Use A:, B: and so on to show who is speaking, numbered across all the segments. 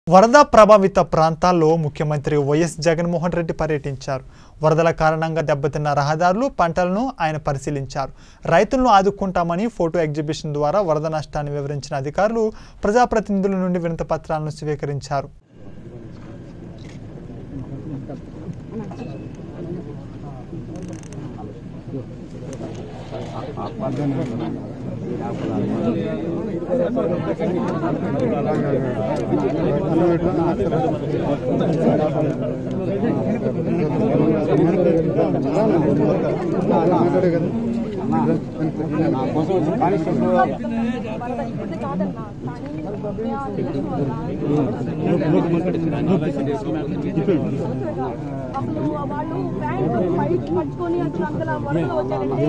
A: వరద ప్రభావిత ప్రాంతాల్లో ముఖ్యమంత్రి వైఎస్ జగన్మోహన్ రెడ్డి పర్యటించారు వరదల కారణంగా దెబ్బతిన్న రహదారులు పంటలను ఆయన పరిశీలించారు రైతులను ఆదుకుంటామని ఫోటో ఎగ్జిబిషన్ ద్వారా వరద నష్టాన్ని వివరించిన అధికారులు ప్రజాప్రతినిధుల నుండి వినతి పత్రాలను స్వీకరించారు
B: ఇబ్బంది కాదన్నా కానీ అప్పుడు వాళ్ళు ప్యాంట్ బయట పట్టుకొని అట్లా అంతలా వరదలు వచ్చారంటే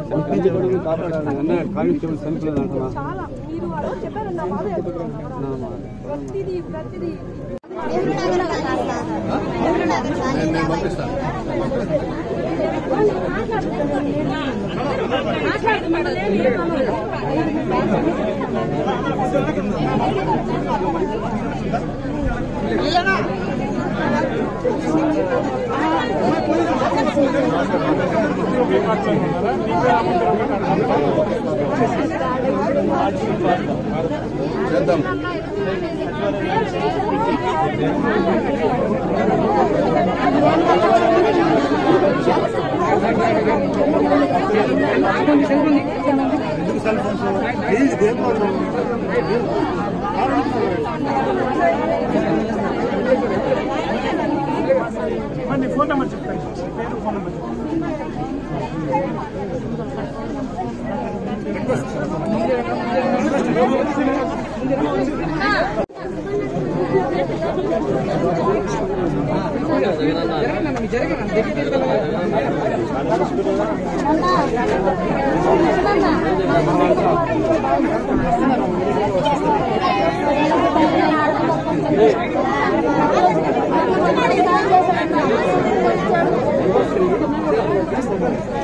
B: చాలా మీరు అలా చెప్పారు నా బాధ చెప్తున్నాను ప్రతిదీ ప్రతిదీ
C: Thank